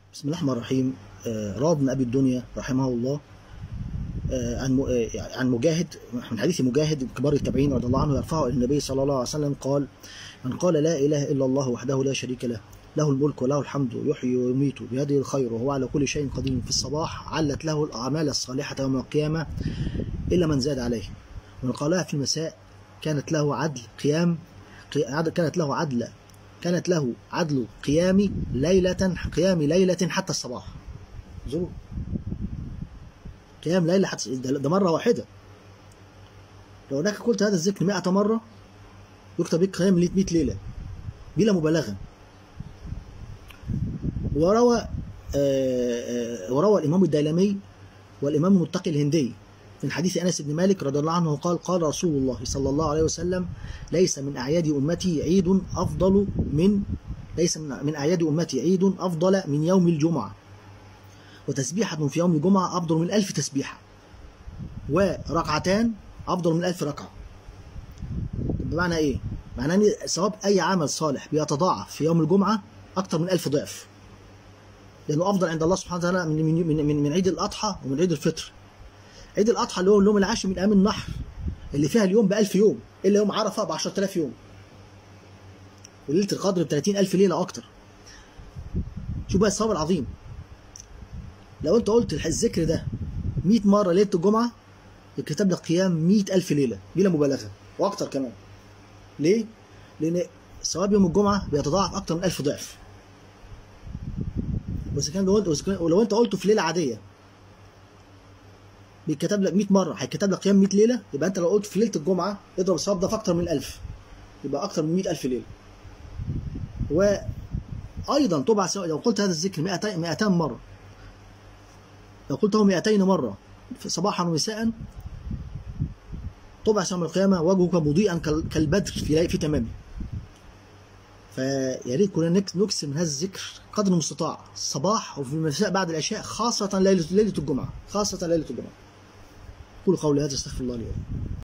بسم الله الرحمن الرحيم آه، روى ابن ابي الدنيا رحمه الله آه، عن م- آه، عن مجاهد من حديث مجاهد كبار التابعين رضي الله عنه يرفعه الى النبي صلى الله عليه وسلم قال من قال لا اله الا الله وحده لا شريك له له الملك وله الحمد يحيي ويميت بيده الخير وهو على كل شيء قدير في الصباح علت له الاعمال الصالحه يوم القيامه الا من زاد عليه ومن قالها في المساء كانت له عدل قيام قي- عد- كانت له عدل كانت له عدل قيام ليلة قيام ليلة حتى الصباح زور قيام ليلة حتى ده ده مرة واحدة لو انك قلت هذا الذكر 100 مرة يكتب بك قيام 100 ليلة بلا مبالغة وروى آه، آه، وروى الإمام الديلمي والإمام المتقي الهندي من حديث أنس بن مالك رضي الله عنه قال قال رسول الله صلى الله عليه وسلم ليس من أعياد أمتي عيد أفضل من ليس من من أعياد أمتي عيد أفضل من يوم الجمعة وتسبيحة في يوم الجمعة أفضل من ألف تسبيحة وركعتان أفضل من ألف ركعة بمعنى إيه؟ معناه أن ثواب أي عمل صالح بيتضاعف في يوم الجمعة أكثر من ألف ضعف لأنه أفضل عند الله سبحانه وتعالى من من من, من, من عيد الأضحى ومن عيد الفطر عيد الأضحى اللي هو اليوم العاشر من أيام النحر اللي فيها اليوم بألف يوم إلا يوم عرفة ب 10000 يوم وليلة القدر ب 30000 ليلة أكتر شوف بقى الثواب العظيم لو أنت قلت الذكر ده 100 مرة ليلة الجمعة يتكتب لك قيام 100000 ليلة بلا مبالغة وأكتر كمان ليه؟ لأن ثواب يوم الجمعة بيتضاعف أكتر من 1000 ضعف بس كان لو انت ولو انت قلته في ليله عاديه بيتكتب لك 100 مره هيتكتب لك قيام 100 ليله يبقى انت لو قلت في ليله الجمعه اضرب الثواب ده في اكتر من 1000 يبقى اكتر من 100000 ليله وايضا طبعا سواء لو قلت هذا الذكر 200 200 مره لو قلته 200 مره في صباحا ومساء طبع يوم القيامه وجهك مضيئا كال- كالبدر في في تمامه فيا ريت كلنا نك- نكسر من هذا الذكر قدر المستطاع الصباح وفي المساء بعد العشاء خاصة ليلة ليلة الجمعة خاصة ليلة الجمعة قولوا قولي هذا استغفر الله لي ولكم